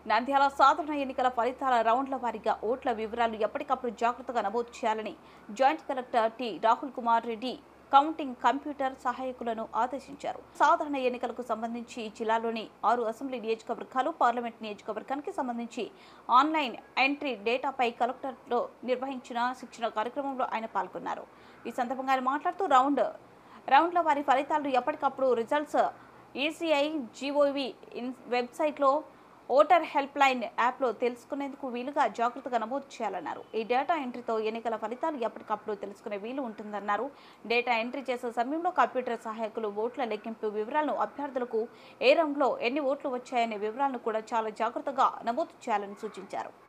నంద్యాల సాధారణ ఎన్నికల ఫలితాల రౌండ్ల వారీగా ఓట్ల వివరాలు ఎప్పటికప్పుడు జాగ్రత్తగా నమోదు చేయాలని joint collector T Rahul Kumar Reddy counting computer సహాయకులను ఆదేశించారు సాధారణ ఎన్నికలకు సంబంధించి జిల్లాలోని ఆరు అసెంబ్లీ నియోజకవర్గాలు పార్లమెంట్ నియోజకవర్గానికి సంబంధించి ఆన్లైన్ ఎంట్రీ డేటాపై కలెక్టర్లో నిర్వహించిన శిక్షణ కార్యక్రమంలో ఆయన పాల్గొన్నారు ఈ సందర్భంగా ఆయన మాట్లాడుతూ రౌండ్ రౌండ్ల వారి ఫలితాలు ఎప్పటికప్పుడు రిజల్ట్స్ ఈసీఐ జీఓవి ఇన్ వెబ్సైట్లో ఓటర్ హెల్ప్ లైన్ యాప్లో తెలుసుకునేందుకు వీలుగా జాగ్రత్తగా నమోదు చేయాలన్నారు ఈ డేటా ఎంట్రీతో ఎన్నికల ఫలితాలు ఎప్పటికప్పుడు తెలుసుకునే వీలు ఉంటుందన్నారు డేటా ఎంట్రీ చేసే సమయంలో కంప్యూటర్ సహాయకులు ఓట్ల లెక్కింపు వివరాలను అభ్యర్థులకు ఏ రౌండ్లో ఎన్ని ఓట్లు వచ్చాయనే వివరాలను కూడా చాలా జాగ్రత్తగా నమోదు చేయాలని సూచించారు